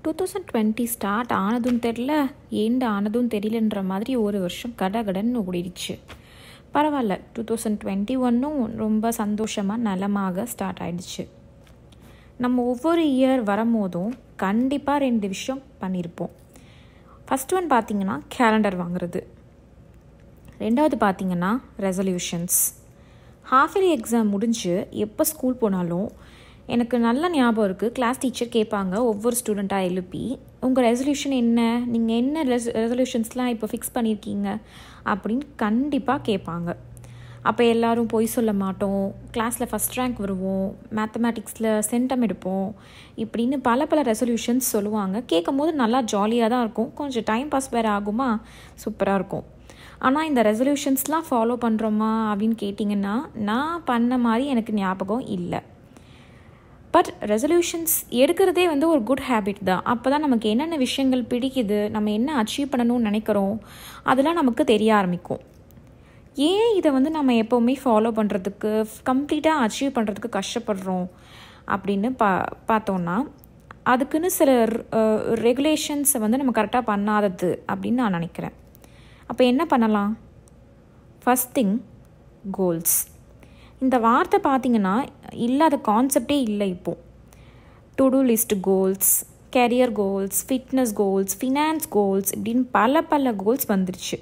two thousand twenty start ஆனதும் தெரில earned ஆனதும் தெரியலன்ற மாதிரி ஒரு வருஷம் கடகடன்னு ஓடிடுச்சு பரவாயில்ல டூ தௌசண்ட் டுவெண்ட்டி ஒன்னும் ரொம்ப சந்தோஷமாக நலமாக ஸ்டார்ட் ஆயிடுச்சு நம்ம ஒவ்வொரு இயர் வரும்போதும் கண்டிப்பாக ரெண்டு விஷயம் பண்ணியிருப்போம் ஃபஸ்ட் ஒன் பார்த்தீங்கன்னா கேலண்டர் வாங்குறது ரெண்டாவது பார்த்தீங்கன்னா ரெசல்யூஷன்ஸ் ஹாஃப் இயர்லி எக்ஸாம் முடிஞ்சு எப்போ ஸ்கூல் போனாலும் எனக்கு நல்ல ஞாபகம் இருக்குது கிளாஸ் டீச்சர் கேட்பாங்க ஒவ்வொரு ஸ்டூடெண்ட்டாக எழுப்பி உங்கள் ரெசல்யூஷன் என்ன நீங்கள் என்ன ரெஸ் ரெசல்யூஷன்ஸ்லாம் இப்போ ஃபிக்ஸ் பண்ணியிருக்கீங்க அப்படின்னு கண்டிப்பாக கேட்பாங்க அப்போ எல்லோரும் பொய் சொல்ல மாட்டோம் கிளாஸில் ஃபஸ்ட் ரேங்க் வருவோம் மேத்தமேட்டிக்ஸில் சென்டம் எடுப்போம் இப்படின்னு பல பல ரெசல்யூஷன்ஸ் சொல்லுவாங்க கேட்கும் போது நல்லா ஜாலியாக தான் இருக்கும் கொஞ்சம் டைம் பாஸ் வேறு ஆகுமா சூப்பராக இருக்கும் ஆனால் இந்த ரெசல்யூஷன்ஸ்லாம் ஃபாலோ பண்ணுறோமா அப்படின்னு கேட்டிங்கன்னா நான் பண்ண மாதிரி எனக்கு ஞாபகம் இல்லை பட் ரெசல்யூஷன்ஸ் எடுக்கிறதே வந்து ஒரு குட் ஹேபிட் தான் அப்போ தான் நமக்கு என்னென்ன விஷயங்கள் பிடிக்குது நம்ம என்ன அச்சீவ் பண்ணணும்னு நினைக்கிறோம் அதெல்லாம் நமக்கு தெரிய ஆரம்பிக்கும் ஏன் இதை வந்து நம்ம எப்போவுமே ஃபாலோ பண்ணுறதுக்கு கம்ப்ளீட்டாக அச்சீவ் பண்ணுறதுக்கு கஷ்டப்படுறோம் அப்படின்னு பா பார்த்தோன்னா அதுக்குன்னு சில ரெகுலேஷன்ஸை வந்து நம்ம கரெக்டாக பண்ணாதது அப்படின்னு நான் நினைக்கிறேன் அப்போ என்ன பண்ணலாம் ஃபஸ்ட் திங் கோல்ஸ் இந்த வார்த்தை பார்த்திங்கன்னா இல்லாத கான்செப்டே இல்லை இப்போது to do list goals career goals fitness goals finance goals இப்படின்னு பல பல கோல்ஸ் வந்துருச்சு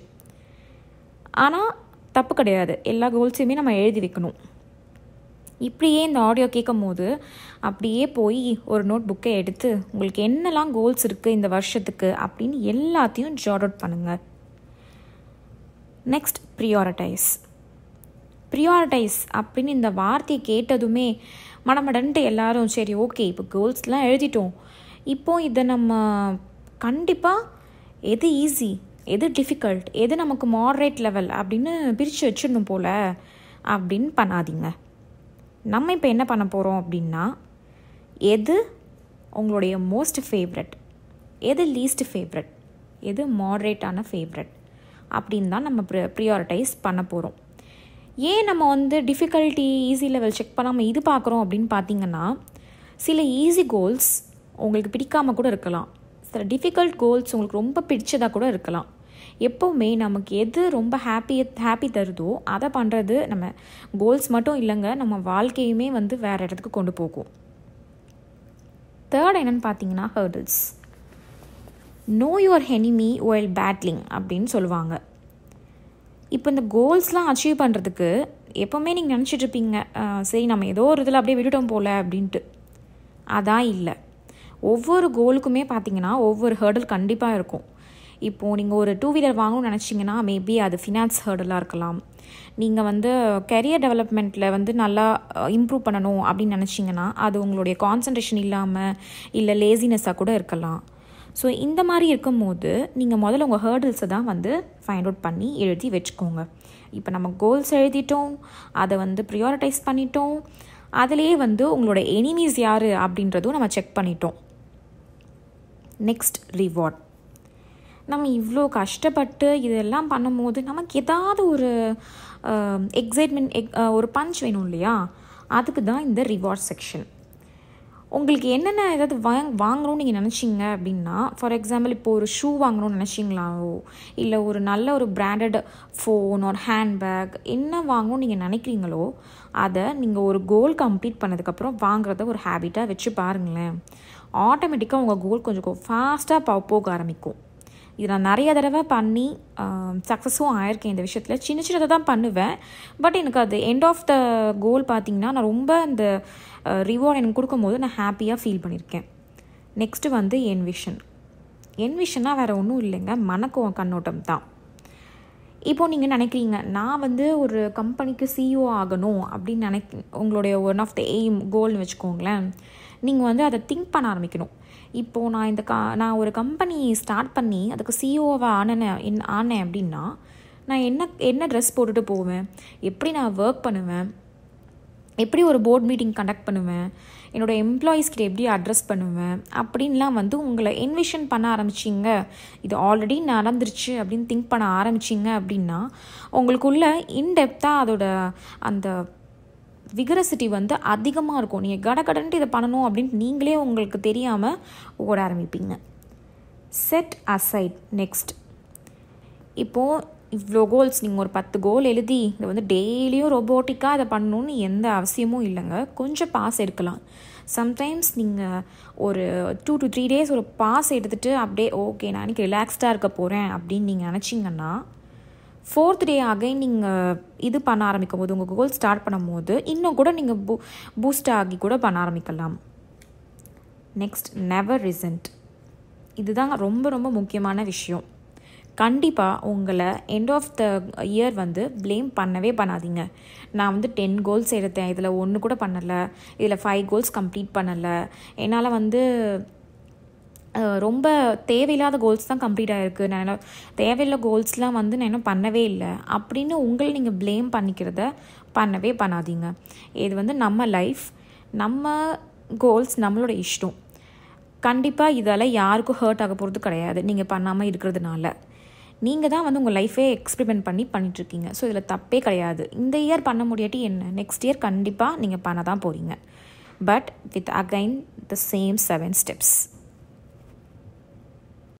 ஆனால் தப்பு கிடையாது எல்லா கோல்ஸையுமே நம்ம எழுதி வைக்கணும் இப்படியே இந்த ஆடியோ கேட்கும் போது அப்படியே போய் ஒரு நோட் புக்கை எடுத்து உங்களுக்கு என்னெல்லாம் கோல்ஸ் இருக்குது இந்த வருஷத்துக்கு அப்படின்னு எல்லாத்தையும் ஜாட் அவுட் பண்ணுங்கள் நெக்ஸ்ட் ப்ரியாரிட்டைஸ் ப்ரியாரிட்டைஸ் அப்படின்னு இந்த வார்த்தையை கேட்டதுமே மடமடன்ட்டு எல்லாரும் சரி ஓகே இப்போ கோல்ஸ்லாம் எழுதிட்டோம் இப்போ இதை நம்ம கண்டிப்பாக எது ஈஸி எது டிஃபிகல்ட் எது நமக்கு மாடரேட் லெவல் அப்படின்னு பிரித்து வச்சிடணும் போல் அப்படின்னு பண்ணாதீங்க நம்ம இப்போ என்ன பண்ண போகிறோம் அப்படின்னா எது உங்களுடைய மோஸ்ட் ஃபேவரட் எது லீஸ்ட் ஃபேவரட் எது மாடரேட்டான ஃபேவரட் அப்படின்னு தான் நம்ம ப்ரி ப்ரியாரிட்டைஸ் பண்ண போகிறோம் ஏன் நம்ம வந்து டிஃபிகல்ட்டி ஈஸி லெவல் செக் பண்ணாமல் இது பார்க்குறோம் அப்படின்னு பார்த்தீங்கன்னா சில ஈஸி கோல்ஸ் உங்களுக்கு பிடிக்காமல் கூட இருக்கலாம் சில டிஃபிகல்ட் கோல்ஸ் உங்களுக்கு ரொம்ப பிடிச்சதாக கூட இருக்கலாம் எப்போவுமே நமக்கு எது ரொம்ப ஹாப்பி ஹாப்பி தருதோ அதை பண்ணுறது நம்ம கோல்ஸ் மட்டும் இல்லைங்க நம்ம வாழ்க்கையுமே வந்து வேறு இடத்துக்கு கொண்டு போகும் தேர்ட் என்னென்னு பார்த்தீங்கன்னா hurdles know your enemy while paddling அப்படின்னு சொல்லுவாங்க இப்போ இந்த கோல்ஸ்லாம் அச்சீவ் பண்ணுறதுக்கு எப்போவுமே நீங்கள் நினச்சிட்ருப்பீங்க சரி நம்ம ஏதோ ஒரு இதில் அப்படியே விட்டுட்டோம் போல் அப்படின்ட்டு அதான் இல்லை ஒவ்வொரு கோலுக்குமே பார்த்தீங்கன்னா ஒவ்வொரு ஹேர்டல் கண்டிப்பாக இருக்கும் இப்போது நீங்கள் ஒரு டூ வீலர் வாங்கணும்னு நினச்சிங்கன்னா மேபி அது ஃபினான்ஸ் ஹேர்டலாக இருக்கலாம் நீங்கள் வந்து கெரியர் டெவலப்மெண்ட்டில் வந்து நல்லா இம்ப்ரூவ் பண்ணணும் அப்படின்னு நினச்சிங்கன்னா அது உங்களுடைய கான்சன்ட்ரேஷன் இல்லாமல் இல்லை லேசினஸ்ஸாக கூட இருக்கலாம் ஸோ இந்த மாதிரி இருக்கும்போது நீங்கள் முதல்ல உங்கள் ஹேர்டில்ஸை தான் வந்து ஃபைண்ட் அவுட் பண்ணி எழுதி வச்சுக்கோங்க இப்போ நம்ம கோல்ஸ் எழுதிட்டோம் அதை வந்து ப்ரியாரிட்டைஸ் பண்ணிட்டோம் அதிலேயே வந்து உங்களோட எனிமீஸ் யார் அப்படின்றதும் நம்ம செக் பண்ணிட்டோம் நெக்ஸ்ட் ரிவார்ட் நம்ம இவ்வளோ கஷ்டப்பட்டு இதெல்லாம் பண்ணும்போது நமக்கு ஏதாவது ஒரு எக்ஸைட்மெண்ட் எக் ஒரு பஞ்ச் வேணும் இல்லையா அதுக்கு தான் இந்த ரிவார்ட் செக்ஷன் உங்களுக்கு என்னென்ன ஏதாவது வாங் வாங்கணும்னு நீங்கள் நினச்சிங்க அப்படின்னா ஃபார் எக்ஸாம்பிள் இப்போ ஒரு ஷூ வாங்கணும்னு நினச்சிங்களாவோ இல்லை ஒரு நல்ல ஒரு பிராண்டட் ஃபோன் ஒரு ஹேண்ட்பேக் என்ன வாங்கணும்னு நீங்கள் நினைக்கிறீங்களோ அதை நீங்கள் ஒரு கோல் கம்ப்ளீட் பண்ணதுக்கப்புறம் வாங்குறத ஒரு ஹேபிட்டாக வச்சு பாருங்களேன் ஆட்டோமேட்டிக்காக உங்கள் கோல் கொஞ்சம் ஃபாஸ்ட்டாக போக ஆரம்பிக்கும் இது நான் நிறைய தடவை பண்ணி சக்ஸஸும் ஆயிருக்கேன் இந்த விஷயத்தில் சின்ன சின்னதை தான் பண்ணுவேன் பட் எனக்கு அது எண்ட் ஆஃப் த கோல் பார்த்திங்கன்னா நான் ரொம்ப அந்த ரிவார்ட் எனக்கு கொடுக்கும்போது நான் ஹாப்பியாக ஃபீல் பண்ணியிருக்கேன் நெக்ஸ்ட்டு வந்து என் விஷன் என் விஷன்னா வேறு ஒன்றும் இல்லைங்க மனக்கு கண்ணோட்டம் தான் இப்போது நீங்கள் நினைக்கிறீங்க நான் வந்து ஒரு கம்பெனிக்கு சிஇஓ ஆகணும் அப்படின்னு நினைக் உங்களுடைய ஒன் ஆஃப் த எய்ம் கோல்னு வச்சுக்கோங்களேன் நீங்கள் வந்து அதை திங்க் பண்ண ஆரம்பிக்கணும் இப்போது நான் இந்த கா நான் ஒரு கம்பெனி ஸ்டார்ட் பண்ணி அதுக்கு சிஇஓவாக ஆனேன் என் ஆனேன் அப்படின்னா நான் என்ன என்ன ட்ரெஸ் போட்டுட்டு போவேன் எப்படி நான் ஒர்க் பண்ணுவேன் எப்படி ஒரு போர்ட் மீட்டிங் கண்டக்ட் பண்ணுவேன் என்னோடய எம்ப்ளாயீஸ்கிட்ட எப்படி அட்ரஸ் பண்ணுவேன் அப்படின்லாம் வந்து உங்களை என்விஷன் பண்ண ஆரம்பிச்சிங்க இது ஆல்ரெடி நடந்துருச்சு அப்படின்னு திங்க் பண்ண ஆரம்பிச்சிங்க அப்படின்னா உங்களுக்குள்ள இன்டெப்த்தாக அதோட அந்த விகரசிட்டி வந்து அதிகமாக இருக்கும் நீங்கள் கடகடன்ட்டு இதை பண்ணணும் அப்படின்ட்டு நீங்களே உங்களுக்கு தெரியாமல் ஓட ஆரம்பிப்பீங்க செட் அசைட் நெக்ஸ்ட் இப்போது இவ்வளோ கோல்ஸ் நீங்கள் ஒரு பத்து கோல் எழுதி இதை வந்து டெய்லியும் ரொபோட்டிக்காக அதை பண்ணணுன்னு எந்த அவசியமும் இல்லைங்க கொஞ்சம் பாஸ் எடுக்கலாம் சம்டைம்ஸ் நீங்கள் ஒரு டூ டு த்ரீ டேஸ் ஒரு பாஸ் எடுத்துகிட்டு அப்படியே ஓகே நான் இன்றைக்கி ரிலாக்ஸ்டாக இருக்க போகிறேன் அப்படின்னு நீங்கள் நினச்சிங்கன்னா ஃபோர்த் டே அகைன் நீங்கள் இது பண்ண ஆரம்பிக்கும் போது உங்கள் கோல் ஸ்டார்ட் பண்ணும்போது இன்னும் கூட நீங்கள் பூ பூஸ்ட் ஆகி கூட பண்ண ஆரம்பிக்கலாம் நெக்ஸ்ட் நெவர் ரிசன்ட் இதுதான் ரொம்ப ரொம்ப முக்கியமான விஷயம் கண்டிப்பாக உங்களை எண்ட் ஆஃப் த இயர் வந்து ப்ளேம் பண்ணவே பண்ணாதீங்க நான் வந்து டென் கோல்ஸ் எடுத்தேன் இதில் ஒன்று கூட பண்ணலை இதில் ஃபைவ் கோல்ஸ் கம்ப்ளீட் பண்ணலை என்னால் வந்து ரொம்ப தேவையில்லாத கோல்ஸ் தான் கம்ப்ளீட் ஆகிருக்கு நான் என்ன தேவையில்ல கோல்ஸ்லாம் வந்து நான் இன்னும் பண்ணவே இல்லை அப்படின்னு உங்களை நீங்கள் ப்ளேம் பண்ணிக்கிறத பண்ணவே பண்ணாதீங்க இது வந்து நம்ம லைஃப் நம்ம கோல்ஸ் நம்மளோட இஷ்டம் கண்டிப்பாக இதால் யாருக்கும் ஹர்ட் ஆக போகிறது கிடையாது நீங்கள் பண்ணாமல் இருக்கிறதுனால நீங்கள் தான் வந்து உங்கள் லைஃபே எக்ஸ்பெரிமெண்ட் பண்ணி பண்ணிகிட்ருக்கீங்க ஸோ இதில் தப்பே கிடையாது இந்த இயர் பண்ண முடியாட்டி என்ன நெக்ஸ்ட் இயர் கண்டிப்பாக நீங்கள் பண்ண தான் போகிறீங்க but with again the same seven steps